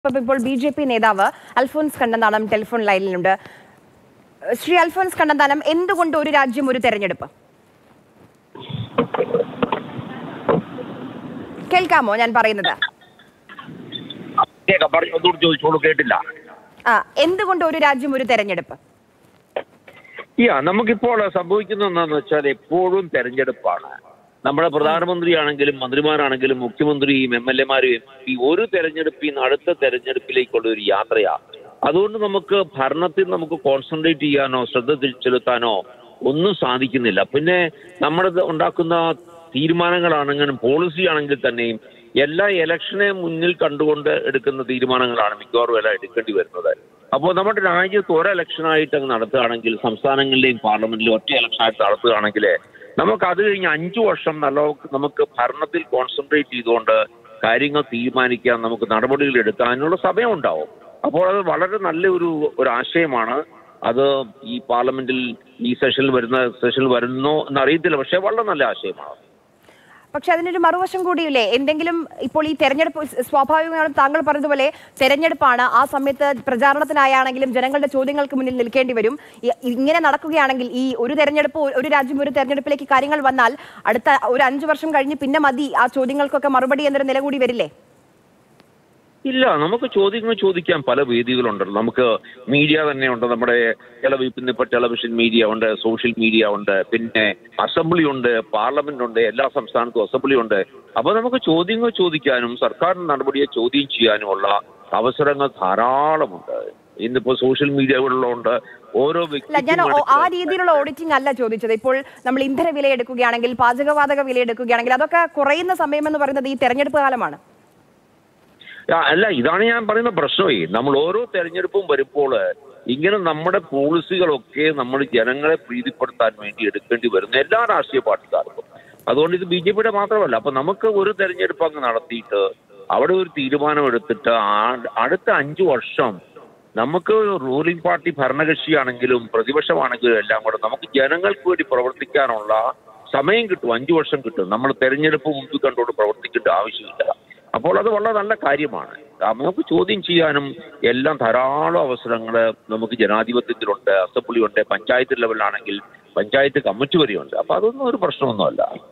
ഇപ്പം ഇപ്പോൾ B J P നേതാവ് അൽഫോൻസ് കണ്ണന്താനം ടെലിഫോൺ ലൈനിലുണ്ട് ശ്രീ അൽഫോൻസ് കണ്ണന്താനം എന്തുകൊണ്ട് ഒരു രാജ്യം ഒരു തെരഞ്ഞെടുപ്പ് കേൾക്കാമോ ഞാൻ പറയുന്നത് കേൾക്കാം പറഞ്ഞു ഒന്നുകൂടി ചോദിച്ചോളൂ കേട്ടില്ല ആ എന്തുകൊണ്ട് ഒരു രാജ്യം ഒരു തെരഞ്ഞെടുപ്പ് യാ നമുക്കിപ്പോൾ സംഭവിക്കുന്നത് എന്താണെന്ന് വെച്ചാൽ എപ്പോഴും തെരഞ്ഞെടുപ്പാണ് നമ്മുടെ പ്രധാനമന്ത്രിയാണെങ്കിലും മന്ത്രിമാരാണെങ്കിലും മുഖ്യമന്ത്രിയും എം എൽ എമാരും ഈ ഒരു തെരഞ്ഞെടുപ്പിൽ നിന്ന് അടുത്ത തെരഞ്ഞെടുപ്പിലേക്കുള്ള ഒരു യാത്രയാണ് അതുകൊണ്ട് നമുക്ക് ഭരണത്തിൽ നമുക്ക് കോൺസെൻട്രേറ്റ് ചെയ്യാനോ ശ്രദ്ധ തി- ചെലുത്താനോ ഒന്നും സാധിക്കുന്നില്ല പിന്നെ നമ്മുടെ ഉണ്ടാക്കുന്ന തീരുമാനങ്ങളാണെങ്കിലും പോളിസി ആണെങ്കിൽ തന്നെയും എല്ലാ ഇലക്ഷനെ മുന്നിൽ കണ്ടുകൊണ്ട് എടുക്കുന്ന തീരുമാനങ്ങളാണ് മിക്കവാറും എല്ലാം എടുക്കേണ്ടി വരുന്നത് അപ്പോൾ നമ്മുടെ രാജ്യത്ത് ഒരു ഇലക്ഷനായിട്ട് അങ്ങ് നടത്തുകയാണെങ്കിൽ സംസ്ഥാനങ്ങളിലെയും പാർലമെന്റിലെയും ഒറ്റ ഇലക്ഷനായിട്ട് നടത്തുകയാണെങ്കിൽ നമുക്ക് അത് കഴിഞ്ഞ് അഞ്ചു വർഷം നല്ല നമുക്ക് ഭരണത്തിൽ കോൺസെൻട്രേറ്റ് ചെയ്തുകൊണ്ട് കാര്യങ്ങൾ തീരുമാനിക്കാൻ നമുക്ക് നടപടികൾ എടുക്കാനുള്ള സമയം ഉണ്ടാവും അപ്പോൾ അത് വളരെ നല്ല ഒരു ഒരു ആശയമാണ് അത് ഈ പാർലമെന്റിൽ ഈ സെഷനിൽ വരുന്ന സെഷനിൽ വരുന്നോ എന്നറിയത്തില്ല പക്ഷേ വളരെ നല്ല ആശയമാണ് പക്ഷെ അതിനൊരു മറുവശം കൂടിയില്ലേ എന്തെങ്കിലും ഇപ്പോൾ ഈ തെരഞ്ഞെടുപ്പ് സ് സ്വാഭാവികമായും താങ്കൾ പറഞ്ഞതുപോലെ തെരഞ്ഞെടുപ്പാണ് ആ സമയത്ത് പ്രചാരണത്തിനായാണെങ്കിലും ജനങ്ങളുടെ ചോദ്യങ്ങൾക്ക് മുന്നിൽ നിൽക്കേണ്ടി വരും ഇ- ഇങ്ങനെ നടക്കുകയാണെങ്കിൽ ഈ ഒരു തെരഞ്ഞെടുപ്പ് ഒരു രാജ്യം ഒരു തെരഞ്ഞെടുപ്പിലേക്ക് കാര്യങ്ങൾ വന്നാൽ അടുത്ത ഒരു അഞ്ചു വർഷം കഴിഞ്ഞ് പിന്നെ മതി ആ ചോദ്യങ്ങൾക്കൊക്കെ മറുപടി എന്നൊരു നില കൂടി വരില്ലേ ഇല്ല നമുക്ക് ചോദ്യങ്ങൾ ചോദിക്കാൻ പല വേദികളുണ്ടല്ലോ നമുക്ക് മീഡിയ തന്നെയുണ്ട് നമ്മുടെ ടെലിവിഷൻ ഇപ്പോൾ ടെലിവിഷൻ മീഡിയ ഉണ്ട് സോഷ്യൽ മീഡിയ ഉണ്ട് പിന്നെ അസംബ്ലി ഉണ്ട് പാർലമെന്റ് ഉണ്ട് എല്ലാ സംസ്ഥാനത്തും അസംബ്ലി ഉണ്ട് അപ്പോൾ നമുക്ക് ചോദ്യങ്ങൾ ചോദിക്കാനും സർക്കാർ നടപടിയെ ചോദ്യം ചെയ്യാനുമുള്ള അവസരങ്ങൾ ധാരാളമുണ്ട് ഇന്നിപ്പോ സോഷ്യൽ മീഡിയകളിലുണ്ട് ഓരോ അല്ല ഞാൻ വ്യക്തിക്കും ഓ- ആ രീതിയിലുള്ള ഓഡിറ്റിംഗ് അല്ല ചോദിച്ചത് ഇപ്പോൾ നമ്മൾ ഇന്ധന വില എടുക്കുകയാണെങ്കിൽ പാചകവാതക വില എടുക്കുകയാണെങ്കിൽ അതൊക്കെ കുറയുന്ന സമയം എന്ന് പറയുന്നത് ഈ തെരഞ്ഞെടുപ്പ് കാലമാണ് ആ, അല്ല ഇതാണ് ഞാൻ പറയുന്ന പ്രശ്നമേ നമ്മൾ ഓരോ തെരഞ്ഞെടുപ്പും വരുമ്പോൾ ഇങ്ങനെ നമ്മുടെ പോളിസികളൊക്കെ നമ്മൾ ജനങ്ങളെ പ്രീതിപ്പെടുത്താൻ വേണ്ടി എടുക്കേണ്ടി വരുന്ന എല്ലാ രാഷ്ട്രീയ പാർട്ടിക്കാർക്കും അതുകൊണ്ട് ഇത് ബി ജെ പിയുടെ മാത്രമല്ല അപ്പൊ നമുക്ക് ഒരു തെരഞ്ഞെടുപ്പ് അങ്ങ് നടത്തിയിട്ട് അവിടെ ഒരു തീരുമാനം എടുത്തിട്ട് ആ- അടുത്ത അഞ്ചു വർഷം നമുക്ക് റൂളിംഗ് പാർട്ടി ഭരണകക്ഷിയാണെങ്കിലും പ്രതിപക്ഷമാണെങ്കിലും എല്ലാം കൂടെ നമുക്ക് ജനങ്ങൾക്ക് വേണ്ടി പ്രവർത്തിക്കാനുള്ള സമയം കിട്ടും അഞ്ചു വർഷം കിട്ടും നമ്മൾ തെരഞ്ഞെടുപ്പ് മുൻപിൽ കണ്ടുകൊണ്ട് പ്രവർത്തിക്കേണ്ട ആവശ്യമില്ല അപ്പോൾ അത് വളരെ നല്ല കാര്യമാണ് ആ, നമുക്ക് ചോദ്യം ചെയ്യാനും എല്ലാം ധാരാളം അവസരങ്ങൾ നമുക്ക് ജനാധിപത്യത്തിലുണ്ട് അസംബ്ലി ഉണ്ട് പഞ്ചായത്ത് ലെവലിലാണെങ്കിൽ പഞ്ചായത്ത് കമ്മിറ്റി വരെയുണ്ട് അപ്പൊ അതൊന്നും ഒരു പ്രശ്നമൊന്നുമല്ല